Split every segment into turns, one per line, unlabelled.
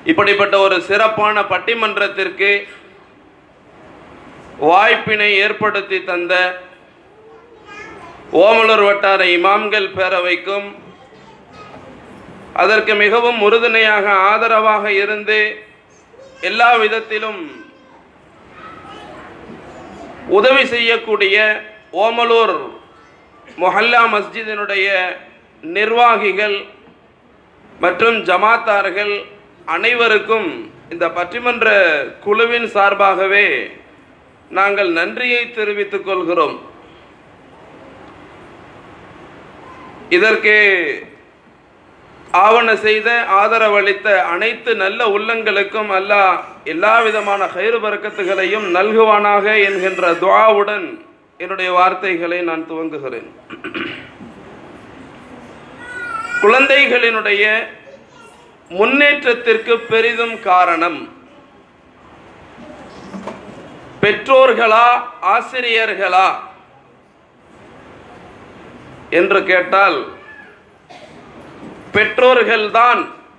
இப்படிப்பட்ட ஒரு சிறப்பான பட்டிமன்றத்திற்கு வாய்ப்பினை ஏற்படுத்தி தந்த ஓமலூர் வட்டார இமாம்கள் பேரவைக்கும் அதற்கு மிகவும் உறுதுணையாக ஆதரவாக இருந்து எல்லா விதத்திலும் உதவி செய்யக்கூடிய ஓமலூர் மொஹல்லா மஸ்ஜிதினுடைய நிர்வாகிகள் மற்றும் ஜமாத்தார்கள் அனைவருக்கும் இந்த பட்டிமன்ற குழுவின் சார்பாகவே நாங்கள் நன்றியை தெரிவித்துக் கொள்கிறோம் இதற்கு ஆவண செய்த ஆதரவளித்த அனைத்து நல்ல உள்ளங்களுக்கும் அல்லாஹ் எல்லா விதமான கயிறு பறக்கத்துகளையும் நல்குவானாக என்கின்ற துஆவுடன் என்னுடைய வார்த்தைகளை நான் துவங்குகிறேன் குழந்தைகளினுடைய முன்னேற்றத்திற்கு பெரிதும் காரணம் பெற்றோர்களா ஆசிரியர்களா என்று கேட்டால் பெற்றோர்கள்தான்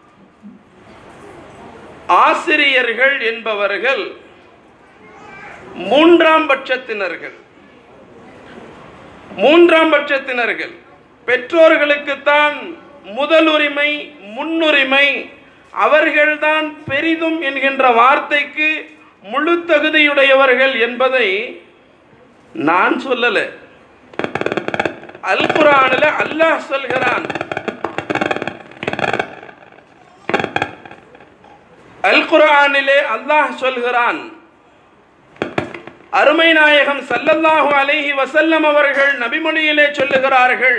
ஆசிரியர்கள் என்பவர்கள் மூன்றாம் பட்சத்தினர்கள் மூன்றாம் பட்சத்தினர்கள் பெற்றோர்களுக்குத்தான் முதலுரிமை முன்னுரிமை அவர்கள்தான் பெரிதும் என்கின்ற வார்த்தைக்கு முழு தகுதியுடையவர்கள் என்பதை நான் சொல்லல அல் குரானில் அல்லாஹ் சொல்கிறான் அல் குரானிலே அல்லாஹ் சொல்கிறான் அருமை நாயகம் சல்லல்லாஹு அலைஹி வசல்லம் அவர்கள் நபிமொழியிலே சொல்லுகிறார்கள்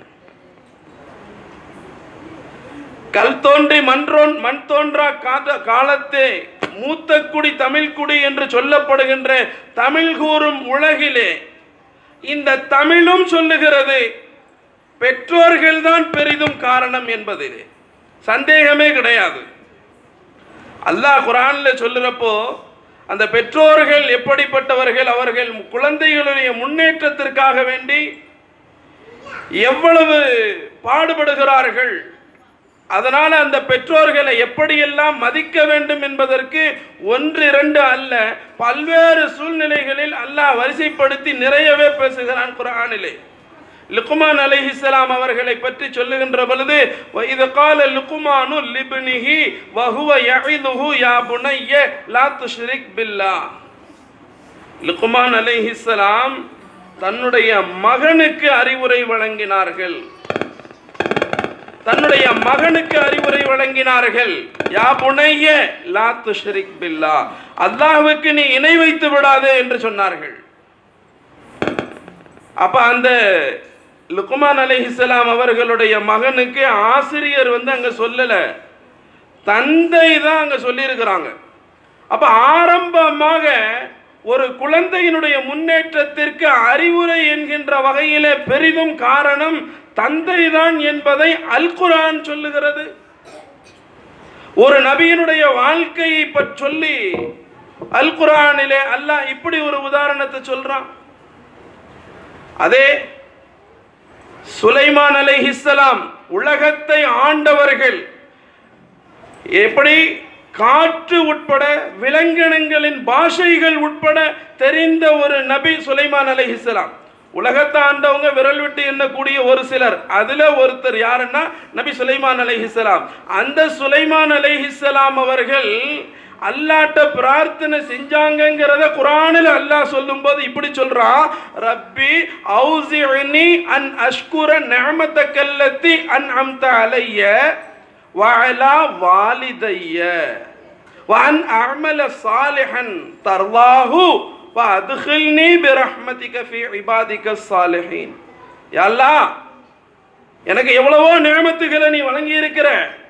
கல் தோன்றி மன்றோன் மண் தோன்றா காத காலத்தே மூத்த குடி தமிழ் குடி என்று சொல்லப்படுகின்ற தமிழ் கூறும் உலகிலே இந்த தமிழும் சொல்லுகிறது பெற்றோர்கள்தான் பெரிதும் காரணம் என்பதிலே சந்தேகமே கிடையாது அல்லாஹ் குரான்ல சொல்லுறப்போ அந்த பெற்றோர்கள் எப்படிப்பட்டவர்கள் அவர்கள் குழந்தைகளுடைய முன்னேற்றத்திற்காக வேண்டி எவ்வளவு பாடுபடுகிறார்கள் அதனால அந்த பெற்றோர்களை எப்படியெல்லாம் மதிக்க வேண்டும் என்பதற்கு ஒன்று இரண்டு அல்ல பல்வேறு சூழ்நிலைகளில் அல்லாஹ் வரிசைப்படுத்தி நிறையவே பேசுகிறான் குரானிலே லுக்குமான் அலைஹிஸ்ஸலாம் அவர்களை பற்றி சொல்லுகின்ற பொழுது இது கால லுக்குமானு லிப்னிஹி வஹுவ யஇதுஹு யா புனைய லா துஷ்ரிக் பில்லா லுக்குமான் அலைஹிஸ்ஸலாம் தன்னுடைய மகனுக்கு அறிவுரை வழங்கினார்கள் தன்னுடைய மகனுக்கு அறிவுரை வழங்கினார்கள் யா புனைய லா துஷ்ரிக் பில்லா அல்லாஹ்வுக்கு நீ இணை வைத்து விடாதே என்று சொன்னார்கள் அப்ப அந்த லுக்குமான் அலைஹிஸ்ஸலாம் அவர்களுடைய மகனுக்கு ஆசிரியர் வந்து அங்க சொல்லல தந்தை தான் அங்க சொல்லியிருக்கிறாங்க அப்ப ஆரம்பமாக ஒரு குழந்தையினுடைய முன்னேற்றத்திற்கு அறிவுரை என்கின்ற வகையிலே பெரிதும் காரணம் தந்தை தான் என்பதை அல் குரான் சொல்லுகிறது ஒரு நபியினுடைய வாழ்க்கையை பற்றி சொல்லி அல் குரானிலே அல்லாஹ் இப்படி ஒரு உதாரணத்தை சொல்றான் அதே சுலைமான் அலைஹிஸ்ஸலாம் உலகத்தை ஆண்டவர்கள் எப்படி காற்று உட்பட விலங்கினங்களின் பாஷைகள் உட்பட தெரிந்த ஒரு நபி சுலைமான் அலைஹிஸ்ஸலாம் உலகத்தை ஆண்டவங்க விரல் விட்டு எண்ணக்கூடிய ஒரு சிலர் அதுல ஒருத்தர் யாருன்னா நபி சுலைமான் அலைஹிஸ்ஸலாம் அந்த சுலைமான் அலைஹிஸ்ஸலாம் அவர்கள் அல்லாட்ட பிரார்த்தனை செஞ்சாங்கங்கிறத குரானில் அல்லாஹ் சொல்லும்போது இப்படி சொல்றான் ரப்பி ஔசிஇனி அன் அஷ்குர நிஅமத்தக்கல்லத்தி அன் அம்த அலைய வஅலா வாலிதைய وأن أعمل صالحا ترضاه وأدخلني برحمتك في عبادك الصالحين يا الله எனக்கு எவ்வளவோ நியமத்துகளை நீ வழங்கி இருக்கிற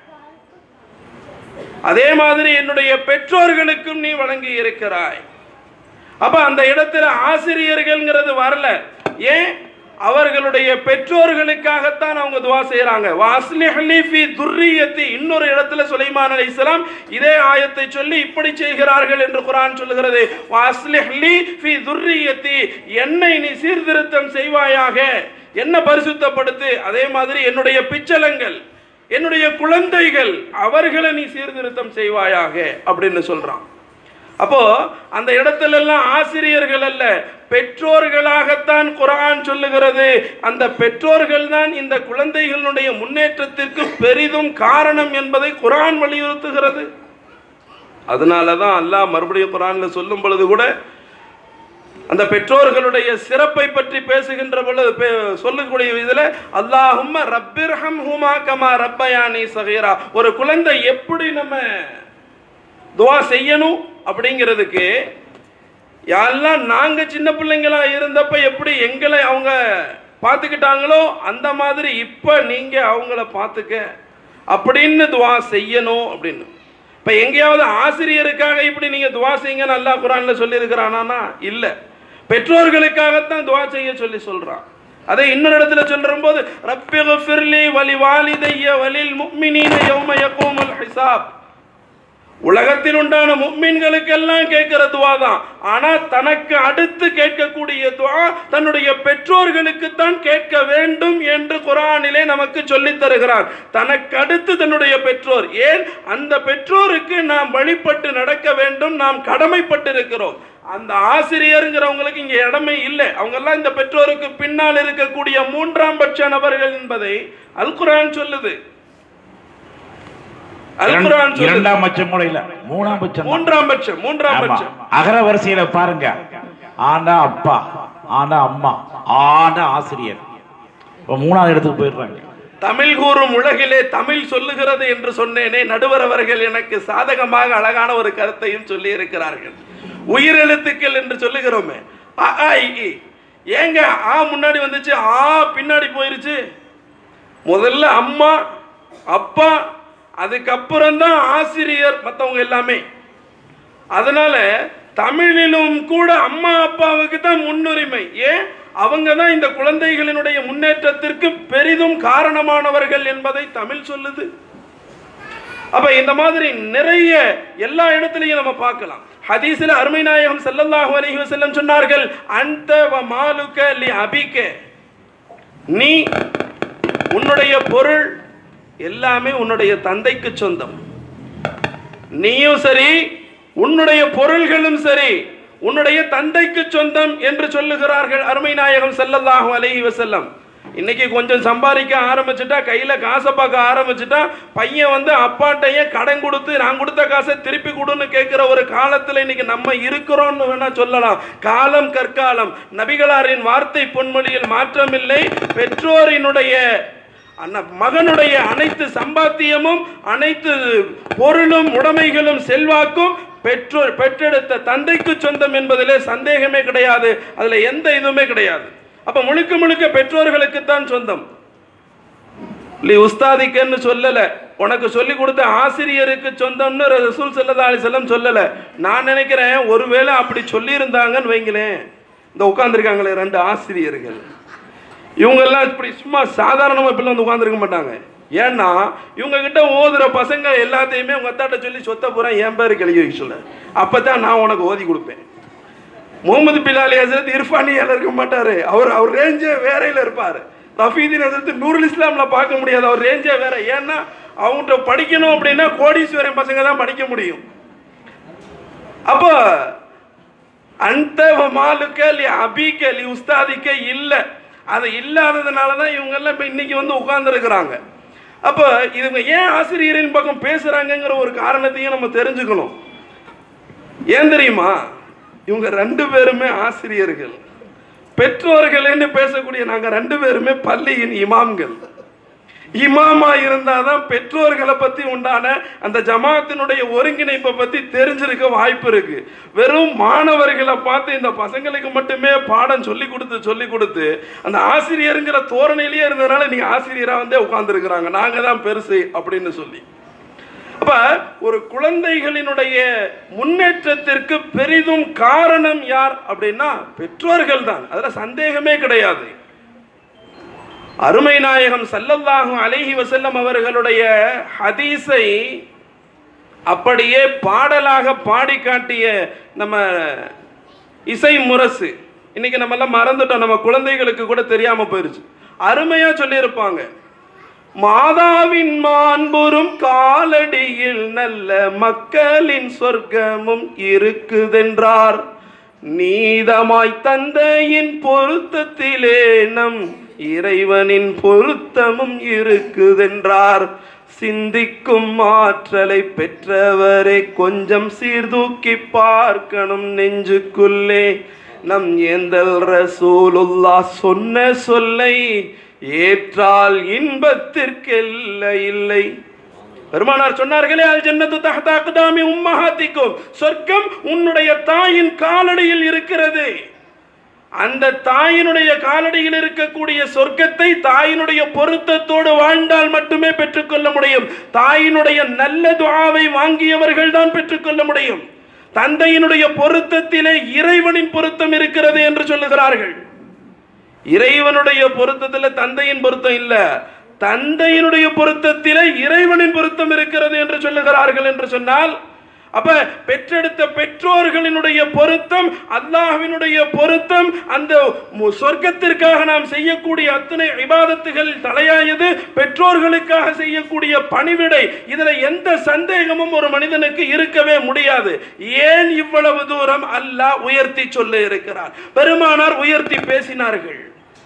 அதே மாதிரி என்னுடைய பெற்றோர்களுக்கும் நீ வழங்கி இருக்கிறாய் அப்ப அந்த இடத்துல ஆசிரியர்கள்ங்கிறது வரல ஏன் அவர்களுடைய பெற்றோர்களுக்காகத்தான் அவங்க துவா செய்யறாங்க வாஸ்லிஹ்லி ஃபி துர்ரியத்தி இன்னொரு இடத்துல சுலைமான் அலைஹிஸ்ஸலாம் இதே ஆயத்தை சொல்லி இப்படி செய்கிறார்கள் என்று குர்ஆன் சொல்லுகிறது வாஸ்லிஹ்லி ஃபி துர்ரியத்தி என்னை நீ சீர்திருத்தம் செய்வாயாக என்ன பரிசுத்தப்படுத்து அதே மாதிரி என்னுடைய பிச்சலங்கள் என்னுடைய குழந்தைகள் அவர்களை நீ சீர்திருத்தம் செய்வாயாக அப்படின்னு சொல்றான் அப்போ அந்த இடத்துல எல்லாம் ஆசிரியர்கள் அல்ல பெற்றோர்களாகத்தான் குரான் சொல்லுகிறது அந்த பெற்றோர்கள் தான் இந்த குழந்தைகளுடைய முன்னேற்றத்திற்கு பெரிதும் காரணம் என்பதை குரான் வலியுறுத்துகிறது அதனால தான் அல்லாஹ் மறுபடியும் குரான்ல சொல்லும் பொழுது கூட அந்த பெற்றோர்களுடைய சிறப்பை பற்றி பேசுகின்ற பொழுது பே- சொல்லக்கூடிய இதில் அல்லாஹும்ம ரப்பிர்ஹம் ஹுமா கமா ரப்பயானி சகீரா ஒரு குழந்தை எப்படி நம்ம துவா செய்யணும் அப்படிங்கிறதுக்கு யாரெல்லாம் நாங்க சின்ன பிள்ளைங்களா இருந்தப்ப எப்படி எங்களை அவங்க பார்த்துக்கிட்டாங்களோ அந்த மாதிரி இப்ப நீங்க அவங்கள பார்த்துக்க அப்படின்னு துவா செய்யணும் அப்படின்னு இப்ப எங்கேயாவது ஆசிரியருக்காக இப்படி நீங்க துவா செய்யுங்கன்னு அல்லாஹ் குரான்ல சொல்லியிருக்கிறானா இல்ல பெற்றோர்களுக்காகத்தான் துவா செய்ய சொல்லி சொல்றான் அதை இன்னொரு இடத்துல சொல்ற போது ரப்பிஃபிர்லி வலி வாலிதைய வலில் முக்மினீன யௌம யகூமுல் ஹிசாப் உலகத்தில் உண்டான முக்மீன்களுக்கெல்லாம் கேட்கிற துவா தான் ஆனா தனக்கு அடுத்து கேட்கக்கூடிய துவா தன்னுடைய பெற்றோர்களுக்கு தான் கேட்க வேண்டும் என்று குரானிலே நமக்கு சொல்லித் தருகிறார் தனக்கு அடுத்து தன்னுடைய பெற்றோர் ஏன் அந்த பெற்றோருக்கு நாம் வழிபட்டு நடக்க வேண்டும் நாம் கடமைப்பட்டு இருக்கிறோம் அந்த ஆசிரியருங்கிறவங்களுக்கு இங்க இடமே இல்லை அவங்க எல்லாம் இந்த பெற்றோருக்கு பின்னால் இருக்கக்கூடிய மூன்றாம் பட்ச நபர்கள் என்பதை அல் குரான் சொல்லுது அல் குரான் சொல்லுது
இரண்டாம் பட்சம் கூட இல்ல மூணாம் பட்சம் தான்.
மூன்றாம் பட்சம் மூன்றாம்
ஆமா.
பட்சம்
அகர வரிசையில பாருங்க ஆண்டா அப்பா ஆண்டா அம்மா ஆண்டா ஆசிரியர் இப்ப மூணாவது இடத்துக்கு போயிடுறாங்க
தமிழ் கூறும் உலகிலே தமிழ் சொல்லுகிறது என்று சொன்னேனே நடுவர் அவர்கள் எனக்கு சாதகமாக அழகான ஒரு கருத்தையும் சொல்லி இருக்கிறார்கள் உயிரெழுத்துக்கள் என்று சொல்லுகிறோமே அ, ஆ, இ, ஈ. ஏங்க ஆ முன்னாடி வந்துச்சு ஆ பின்னாடி போயிருச்சு முதல்ல அம்மா அப்பா அதுக்கப்புறம் தான் ஆசிரியர் மற்றவங்க எல்லாமே அதனால தமிழிலும் கூட அம்மா அப்பாவுக்கு தான் முன்னுரிமை ஏன் அவங்க தான் இந்த குழந்தைகளினுடைய முன்னேற்றத்திற்கு பெரிதும் காரணமானவர்கள் என்பதை தமிழ் சொல்லுது அப்ப இந்த மாதிரி நிறைய எல்லா இடத்துலையும் நம்ம பார்க்கலாம் ஹதீஸில் அருமை நாயகம் ஸல்லல்லாஹு அலைஹி வஸல்லம் சொன்னார்கள் அந்த வ மாலுக லி அபிக்க நீ உன்னுடைய பொருள் எல்லாமே உன்னுடைய தந்தைக்கு சொந்தம் நீயும் சரி உன்னுடைய பொருள்களும் சரி உன்னுடைய தந்தைக்கு சொந்தம் என்று சொல்லுகிறார்கள் அருமை நாயகம் ஸல்லல்லாஹு அலைஹி வஸல்லம் இன்னைக்கு கொஞ்சம் சம்பாதிக்க ஆரம்பிச்சுட்டா கையில காசை பார்க்க ஆரம்பிச்சுட்டா பையன் வந்து அப்பாட்டையே கடன் கொடுத்து நான் கொடுத்த காசை திருப்பி கொடுன்னு கேட்கிற ஒரு காலத்துல இன்னைக்கு நம்ம இருக்கிறோம்னு வேணா சொல்லலாம் காலம் கற்காலம் நபிகளாரின் வார்த்தை பொன்மொழியில் மாற்றமில்லை பெற்றோரினுடைய அந்த மகனுடைய அனைத்து சம்பாத்தியமும் அனைத்து பொருளும் உடைமைகளும் செல்வாக்கும் பெற்றோர் பெற்றெடுத்த தந்தைக்கு சொந்தம் என்பதிலே சந்தேகமே கிடையாது அதுல எந்த இதுவுமே கிடையாது அப்ப முழுக்க முழுக்க பெற்றோர்களுக்குத்தான் சொந்தம் லி உஸ்தாதிக்கன்னு சொல்லல உனக்கு சொல்லி கொடுத்த ஆசிரியருக்கு சொந்தம்னு ரசூல் ஸல்லல்லாஹு அலைஹி வஸல்லம் சொல்லல நான் நினைக்கிறேன் ஒருவேளை அப்படி சொல்லியிருந்தாங்கன்னு வைங்களேன் இந்த உட்கார்ந்திருக்காங்களே ரெண்டு ஆசிரியர்கள் இவங்கெல்லாம் இப்படி சும்மா சாதாரணமாக இப்படிலாம் வந்து உட்காந்துருக்க மாட்டாங்க ஏன்னா இவங்க கிட்ட ஓதுற பசங்க எல்லாத்தையுமே உங்க அத்தாட்ட சொல்லி சொத்த பூரா என் பேரு கழுவி வைக்க சொல்ல அப்பதான் நான் உனக்கு ஓதி கொடுப்பேன் முகமது பிலாலி ஹசரத் இர்ஃபானியால இருக்க மாட்டாரு அவர் அவர் ரேஞ்சே வேறையில இருப்பார் ரஃபீதீன் ஹசரத் நூருல் இஸ்லாம்ல பார்க்க முடியாது அவர் ரேஞ்சே வேற ஏன்னா அவங்ககிட்ட படிக்கணும் அப்படின்னா கோடீஸ்வரன் பசங்க தான் படிக்க முடியும் அப்போ அந்த மாலுக்க லி அபிக்க லி உஸ்தாதிக்க இல்லை அது இல்லாததுனால தான் இவங்கெல்லாம் இப்போ இன்னைக்கு வந்து உட்கார்ந்துருக்குறாங்க அப்போ இவங்க ஏன் ஆசிரியரின் பக்கம் பேசுகிறாங்கங்கிற ஒரு காரணத்தையும் நம்ம தெரிஞ்சுக்கணும் ஏன் தெரியுமா இவங்க ரெண்டு பேருமே ஆசிரியர்கள் பெற்றோர்கள்னு பேசக்கூடிய நாங்கள் ரெண்டு பேருமே பள்ளியின் இமாம்கள் இமாமா இருந்தாதான் பெற்றோர்களை பத்தி உண்டான அந்த ஜமாத்தினுடைய ஒருங்கிணைப்பை பத்தி தெரிஞ்சிருக்க வாய்ப்பு இருக்கு வெறும் மாணவர்களை பார்த்து இந்த பசங்களுக்கு மட்டுமே பாடம் சொல்லி கொடுத்து சொல்லி கொடுத்து அந்த ஆசிரியருங்கிற தோரணையிலேயே இருந்ததுனால நீங்க ஆசிரியரா வந்தே உட்கார்ந்துருக்குறாங்க நாங்க தான் பெருசு அப்படின்னு சொல்லி அப்ப ஒரு குழந்தைகளினுடைய முன்னேற்றத்திற்கு பெரிதும் காரணம் யார் அப்படின்னா பெற்றோர்கள் தான் அதுல சந்தேகமே கிடையாது அருமை நாயகம் ஸல்லல்லாஹு அலைஹி வஸல்லம் அவர்களுடைய ஹதீஸை அப்படியே பாடலாக பாடி காட்டிய நம்ம இசை முரசு இன்னைக்கு நம்ம எல்லாம் மறந்துட்டோம் நம்ம குழந்தைகளுக்கு கூட தெரியாம போயிருச்சு அருமையா சொல்லியிருப்பாங்க மாதாவின் மாண்புறும் காலடியில் நல்ல மக்களின் சொர்க்கமும் இருக்குதென்றார் நீதமாய் தந்தையின் பொருத்தத்திலே நம் இறைவனின் பொருத்தமும் இருக்குதென்றார் சிந்திக்கும் ஆற்றலை பெற்றவரை கொஞ்சம் சீர்தூக்கி பார்க்கணும் நெஞ்சுக்குள்ளே நம் ஏந்தல் ரசூலுல்லா சொன்ன சொல்லை ஏற்றால் இன்பத்திற்கெல்லை இல்லை பெருமானார் சொன்னார்களே அல் ஜன்னத்து தஹ்தா அக்தாமி உம்மஹாத்திக்கும் சொர்க்கம் உன்னுடைய தாயின் காலடியில் இருக்கிறது அந்த தாயினுடைய காலடியில் இருக்கக்கூடிய சொர்க்கத்தை தாயினுடைய பொருத்தத்தோடு வாழ்ந்தால் மட்டுமே பெற்றுக்கொள்ள முடியும் தாயினுடைய நல்ல துஆவை வாங்கியவர்கள் தான் பெற்றுக்கொள்ள முடியும் தந்தையினுடைய பொருத்தத்திலே இறைவனின் பொருத்தம் இருக்கிறது என்று சொல்லுகிறார்கள் இறைவனுடைய பொருத்தத்துல தந்தையின் பொருத்தம் இல்ல தந்தையினுடைய பொருத்தத்திலே இறைவனின் பொருத்தம் இருக்கிறது என்று சொல்லுகிறார்கள் என்று சொன்னால் அப்ப பெற்றெடுத்த பெற்றோர்களினுடைய பொருத்தம் அல்லாஹ்வினுடைய பொருத்தம் அந்த மு- சொர்க்கத்திற்காக நாம் செய்யக்கூடிய அத்தனை இபாதத்துகள் தலையாயது பெற்றோர்களுக்காக செய்யக்கூடிய பணிவிடை இதுல எந்த சந்தேகமும் ஒரு மனிதனுக்கு இருக்கவே முடியாது ஏன் இவ்வளவு தூரம் அல்லாஹ் உயர்த்தி சொல்ல இருக்கிறார் பெருமானார் உயர்த்தி பேசினார்கள்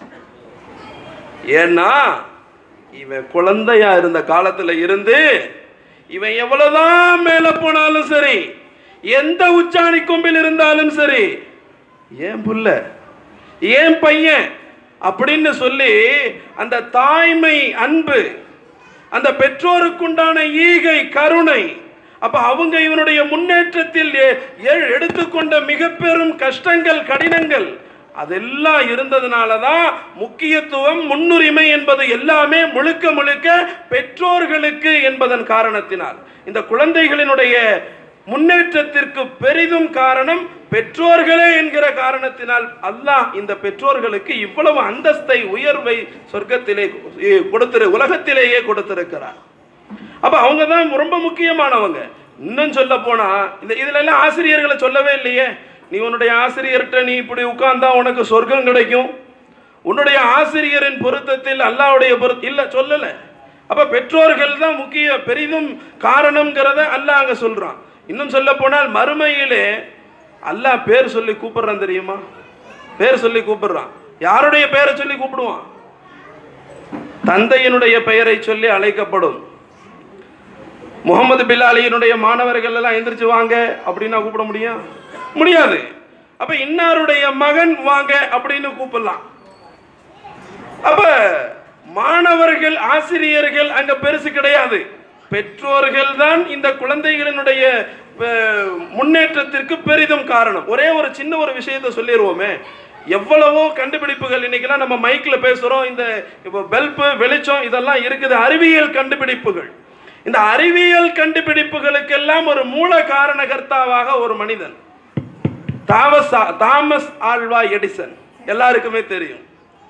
ஏன்னா இவன் குழந்தையா இருந்த காலத்துல இருந்து இவன் எவ்வளவுதான் மேல போனாலும் சரி எந்த உச்சாணி கொம்பில் இருந்தாலும் சரி ஏன் புள்ள ஏன் பையன் அப்படின்னு சொல்லி அந்த தாய்மை அன்பு அந்த பெற்றோருக்குண்டான ஈகை கருணை அப்ப அவங்க இவனுடைய முன்னேற்றத்தில் எ- எ- எடுத்துக்கொண்ட மிக பெரும் கஷ்டங்கள் கடினங்கள் அதெல்லாம் இருந்ததுனால தான் முக்கியத்துவம் முன்னுரிமை என்பது எல்லாமே முழுக்க முழுக்க பெற்றோர்களுக்கு என்பதன் காரணத்தினால் இந்த குழந்தைகளினுடைய முன்னேற்றத்திற்கு பெரிதும் காரணம் பெற்றோர்களே என்கிற காரணத்தினால் அல்லாஹ் இந்த பெற்றோர்களுக்கு இவ்வளவு அந்தஸ்தை உயர்வை சொர்க்கத்திலே எ, கொடுத்திரு உலகத்திலேயே கொடுத்திருக்கிறார் அப்ப அவங்க தான் ரொம்ப முக்கியமானவங்க இன்னும் சொல்ல போனா இந்த இதுல எல்லாம் ஆசிரியர்களை சொல்லவே இல்லையே நீ உன்னுடைய ஆசிரியர்கிட்ட நீ இப்படி உட்கார்ந்தா உனக்கு சொர்க்கம் கிடைக்கும் உன்னுடைய ஆசிரியரின் பொருத்தத்தில் அல்லாஹ்வுடைய பொருத்த இல்ல சொல்லல அப்ப பெற்றோர்கள் தான் முக்கிய பெரிதும் காரணம்ங்கிறத அல்லாஹ் அங்க சொல்றான் இன்னும் சொல்ல போனால் மறுமையிலே அல்லாஹ் பேர் சொல்லி கூப்பிடுறான் தெரியுமா பேர் சொல்லி கூப்பிடுறான் யாருடைய பெயரை சொல்லி கூப்பிடுவான் தந்தையினுடைய பெயரை சொல்லி அழைக்கப்படும் முகமது பில்லாலியினுடைய மாணவர்கள் எல்லாம் எந்திரிச்சு வாங்க அப்படின்னா கூப்பிட முடியும் முடியாது அப்ப இன்னாருடைய மகன் வாங்க அப்படின்னு கூப்பிடலாம் அப்ப மாணவர்கள் ஆசிரியர்கள் அங்க பெருசு கிடையாது பெற்றோர்கள் தான் இந்த குழந்தைகளினுடைய அஹ், முன்னேற்றத்திற்கு பெரிதும் காரணம் ஒரே ஒரு சின்ன ஒரு விஷயத்தை சொல்லிடுவோமே எவ்வளவோ கண்டுபிடிப்புகள் இன்னைக்கெல்லாம் நம்ம மைக்ல பேசுறோம் இந்த இப்போ பல்பு வெளிச்சம் இதெல்லாம் இருக்குது அறிவியல் கண்டுபிடிப்புகள் இந்த அறிவியல் கண்டுபிடிப்புகளுக்கெல்லாம் ஒரு மூல காரணகர்த்தாவாக ஒரு மனிதன் தாமஸ் ஆ- தாமஸ் ஆல்வா எடிசன் எல்லாருக்குமே தெரியும்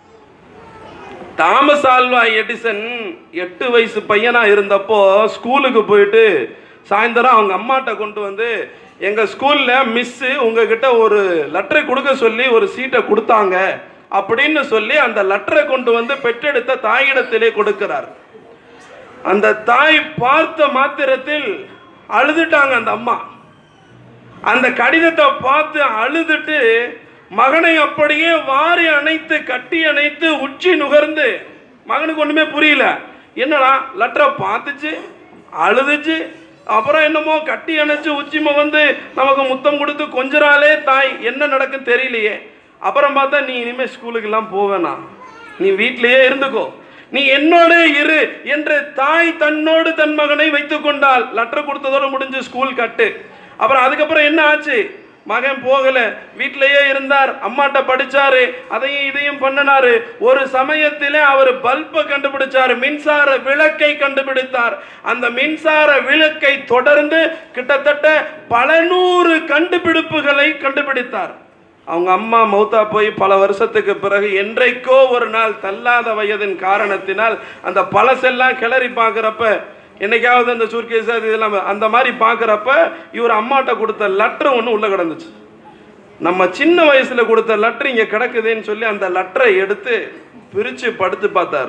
தாமஸ் ஆல்வா எடிசன் எட்டு வயசு பையனா இருந்தப்போ ஸ்கூலுக்கு போயிட்டு சாயந்தரம் அவங்க அம்மாட்ட கொண்டு வந்து எங்க ஸ்கூல்ல மிஸ் உங்ககிட்ட ஒரு லெட்டரை கொடுக்க சொல்லி ஒரு சீட்டை கொடுத்தாங்க அப்படின்னு சொல்லி அந்த லெட்டரை கொண்டு வந்து பெற்றெடுத்த தாயிடத்திலே கொடுக்கிறார் அந்த தாய் பார்த்த மாத்திரத்தில் அழுதுட்டாங்க அந்த அம்மா அந்த கடிதத்தை பார்த்து அழுதுட்டு மகனை அப்படியே வாரி அணைத்து கட்டி அணைத்து உச்சி நுகர்ந்து மகனுக்கு ஒண்ணுமே புரியல என்னடா லெட்டரை பார்த்துச்சு அழுதுச்சு அப்புறம் என்னமோ கட்டி அணைச்சு உச்சி முகந்து நமக்கு முத்தம் கொடுத்து கொஞ்சராலே தாய் என்ன நடக்கும் தெரியலையே அப்புறம் பார்த்தா நீ இனிமே ஸ்கூலுக்கெல்லாம் போவேனா நீ வீட்டிலேயே இருந்துக்கோ நீ என்னோட இரு என்று தாய் தன்னோடு தன் மகனை வைத்துக் கொண்டால் லெட்டர் கொடுத்ததோட முடிஞ்சு ஸ்கூல் கட்டு அப்புறம் அதுக்கப்புறம் என்ன ஆச்சு மகன் போகல வீட்டிலேயே இருந்தார் அம்மாட்ட படிச்சாரு அதையும் இதையும் பண்ணினாரு ஒரு சமயத்திலே அவர் பல்பை கண்டுபிடிச்சாரு மின்சார விளக்கை கண்டுபிடித்தார் அந்த மின்சார விளக்கை தொடர்ந்து கிட்டத்தட்ட பல நூறு கண்டுபிடிப்புகளை கண்டுபிடித்தார் அவங்க அம்மா மௌத்தா போய் பல வருஷத்துக்கு பிறகு என்றைக்கோ ஒரு நாள் தள்ளாத வயதின் காரணத்தினால் அந்த பழசெல்லாம் கிளறி பார்க்குறப்ப என்னைக்காவது அந்த சூர்கேஸ் அது இதெல்லாம் அந்த மாதிரி பார்க்குறப்ப இவர் அம்மாட்ட கொடுத்த லெட்டர் ஒன்று உள்ளே கிடந்துச்சு நம்ம சின்ன வயசுல கொடுத்த லெட்டர் இங்கே கிடக்குதுன்னு சொல்லி அந்த லெட்டரை எடுத்து பிரித்து படுத்து பார்த்தாரு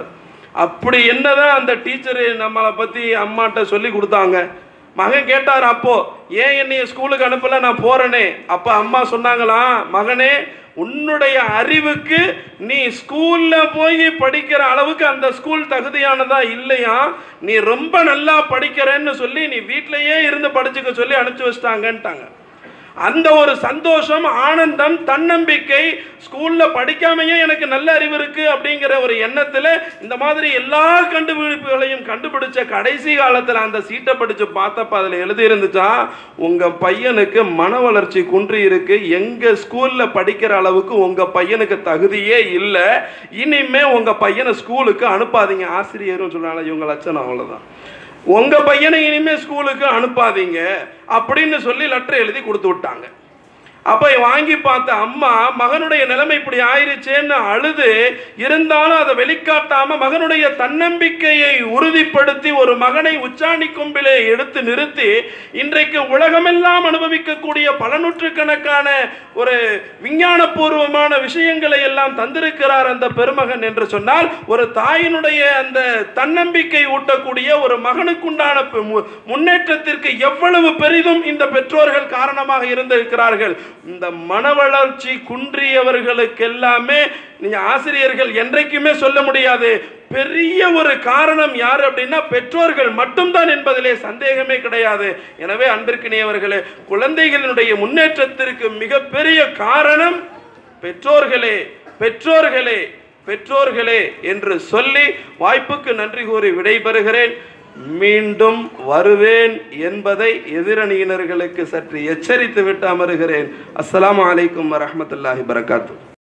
அப்படி என்னதான் அந்த டீச்சரு நம்மளை பத்தி அம்மாட்ட சொல்லி கொடுத்தாங்க மகன் கேட்டார் அப்போ ஏன் என்னைய ஸ்கூலுக்கு அனுப்பல நான் போறேனே அப்ப அம்மா சொன்னாங்களாம் மகனே உன்னுடைய அறிவுக்கு நீ ஸ்கூல்ல போய் படிக்கிற அளவுக்கு அந்த ஸ்கூல் தகுதியானதா இல்லையா நீ ரொம்ப நல்லா படிக்கிறேன்னு சொல்லி நீ வீட்டிலேயே இருந்து படிச்சுக்க சொல்லி அனுப்பிச்சு வச்சிட்டாங்கன்ட்டாங்க அந்த ஒரு சந்தோஷம் ஆனந்தம் தன்னம்பிக்கை ஸ்கூல்ல படிக்காமையே எனக்கு நல்ல அறிவு இருக்கு அப்படிங்கிற ஒரு எண்ணத்துல இந்த மாதிரி எல்லா கண்டுபிடிப்புகளையும் கண்டுபிடிச்ச கடைசி காலத்துல அந்த சீட்டை படிச்சு பார்த்தப்ப அதுல எழுதி இருந்துச்சா உங்க பையனுக்கு மன வளர்ச்சி குன்றி இருக்கு எங்க ஸ்கூல்ல படிக்கிற அளவுக்கு உங்க பையனுக்கு தகுதியே இல்லை இனிமே உங்க பையனை ஸ்கூலுக்கு அனுப்பாதீங்க ஆசிரியரும் சொன்னால இவங்க லட்சணம் அவ்வளவுதான் உங்க பையனை இனிமே ஸ்கூலுக்கு அனுப்பாதீங்க அப்படின்னு சொல்லி லெட்டர் எழுதி கொடுத்து விட்டாங்க அப்ப வாங்கி பார்த்த அம்மா மகனுடைய நிலைமை இப்படி ஆயிருச்சேன்னு அழுது இருந்தாலும் அதை வெளிக்காட்டாம மகனுடைய தன்னம்பிக்கையை உறுதிப்படுத்தி ஒரு மகனை உச்சாணி கொம்பிலே எடுத்து நிறுத்தி இன்றைக்கு உலகமெல்லாம் அனுபவிக்கக்கூடிய பல நூற்றுக்கணக்கான ஒரு விஞ்ஞானபூர்வமான விஷயங்களை எல்லாம் தந்திருக்கிறார் அந்த பெருமகன் என்று சொன்னால் ஒரு தாயினுடைய அந்த தன்னம்பிக்கை ஊட்டக்கூடிய ஒரு மகனுக்குண்டான பு- மு- முன்னேற்றத்திற்கு எவ்வளவு பெரிதும் இந்த பெற்றோர்கள் காரணமாக இருந்திருக்கிறார்கள் இந்த மன வளர்ச்சி குன்றியவர்களுக்கு எல்லாமே நீங்க ஆசிரியர்கள் என்றைக்குமே சொல்ல முடியாது பெரிய ஒரு காரணம் யார் அப்படின்னா பெற்றோர்கள் மட்டும்தான் என்பதிலே சந்தேகமே கிடையாது எனவே அன்பிற்கினியவர்களே குழந்தைகளினுடைய முன்னேற்றத்திற்கு மிகப்பெரிய காரணம் பெற்றோர்களே பெற்றோர்களே பெற்றோர்களே என்று சொல்லி வாய்ப்புக்கு நன்றி கூறி விடைபெறுகிறேன் மீண்டும் வருவேன் என்பதை எதிரணியினர்களுக்கு சற்று எச்சரித்து விட்டு அமருகிறேன் அஸ்ஸலாமு அலைக்கும் வரஹ்மத்துல்லாஹி வரகாத்து